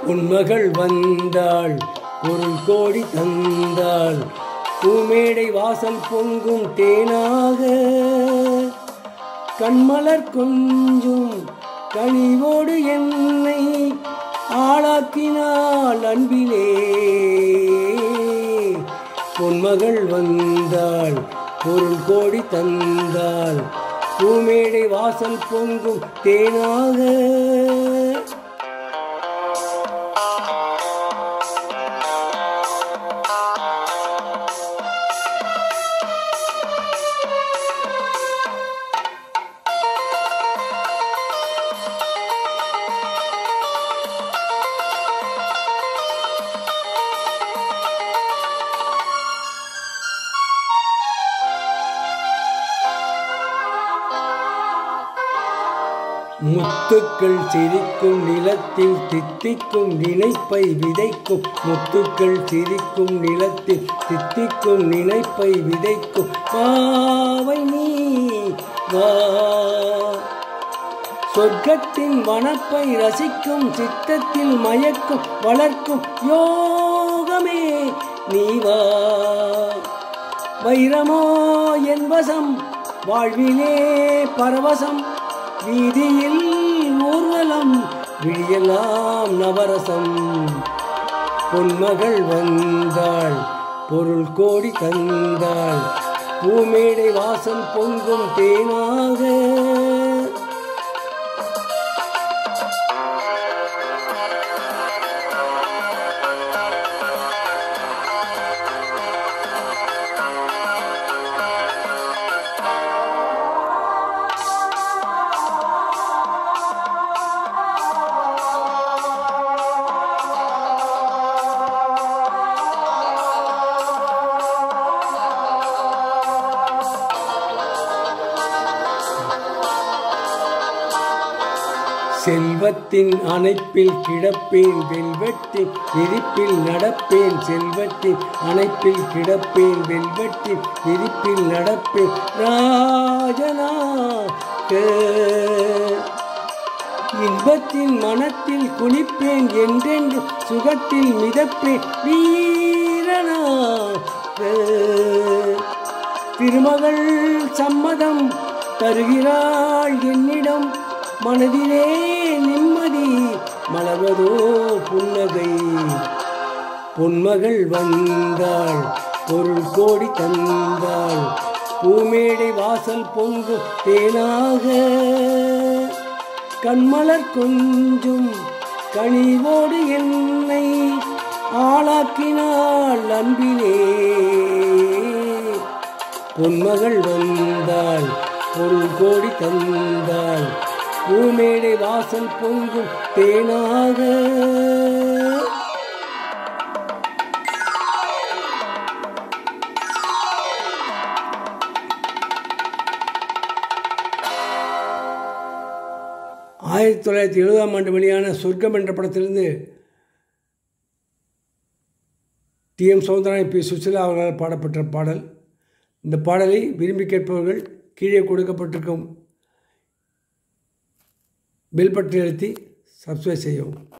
உன்மகள் வந்தாள் பொருள் கோடி தந்தாள் பூமேடை வாசல் பொங்கும் தேனாக கண்மலர் கொஞ்சும் கனிவோடு என்னை ஆளாக்கினாள் அன்பிலே பொன்மகள் வந்தாள் பொருள் கோடி தந்தாள் பூமேடை வாசல் பொங்கும் தேனாக முத்துக்கள் சிரிக்கும் நிலத்தில் தித்திக்கும் நினைப்பை விதைக்கும் முத்துக்கள் சிரிக்கும் நிலத்தில் தித்திக்கும் நினைப்பை விதைக்கும் பாவை நீ வா சொர்க்கத்தின் வனப்பை ரசிக்கும் சித்தத்தில் மயக்கும் வளர்க்கும் யோகமே நீ வா வைரமோ என் வசம் வாழ்விலே பரவசம் வீதியில் ஊர்வலம் விழியெல்லாம் நவரசம் பொன்மகள் வந்தாள் பொருள் கோடி தந்தாள் பூமேடை வாசல் பொங்கும் தேனாக செல்வத்தின் அணைப்பில் கிடப்பேன் வெல்வெட்டின் விரிப்பில் நடப்பேன் செல்வத்தின் அணைப்பில் கிடப்பேன் வெல்வெட்டின் விரிப்பில் நடப்பேன் ராஜனாக இன்பத்தின் மனத்தில் குளிப்பேன் என்றென்று சுகத்தில் மிதப்பேன் வீரனாக திருமகள் சம்மதம் தருகிறாள் என்னிடம் மனதிலே நிம்மதி மலர்வதோ புன்னகை பொன்மகள் வந்தாள் பொருள் கோடி தந்தாள் பூமேடை வாசல் பொங்கு தேனாக கண்மலர் கொஞ்சும் கனிவோடு என்னை ஆளாக்கினாள் அன்பிலே பொன்மகள் வந்தாள் பொருள் கோடி தந்தாள் பூமேடை வாசல் பொங்கும் தேனாக ஆயிரத்தி தொள்ளாயிரத்தி எழுபதாம் ஆண்டு வெளியான சொர்க்கம் என்ற படத்திலிருந்து T M Soundararajan P Susheela அவர்களால் பாடப்பட்ட பாடல் இந்த பாடலை விரும்பி கேட்பவர்கள் கீழே கொடுக்கப்பட்டிருக்கும் பெல் பட்டனை அழுத்தி சப்ஸ்கிரைப் செய்யவும்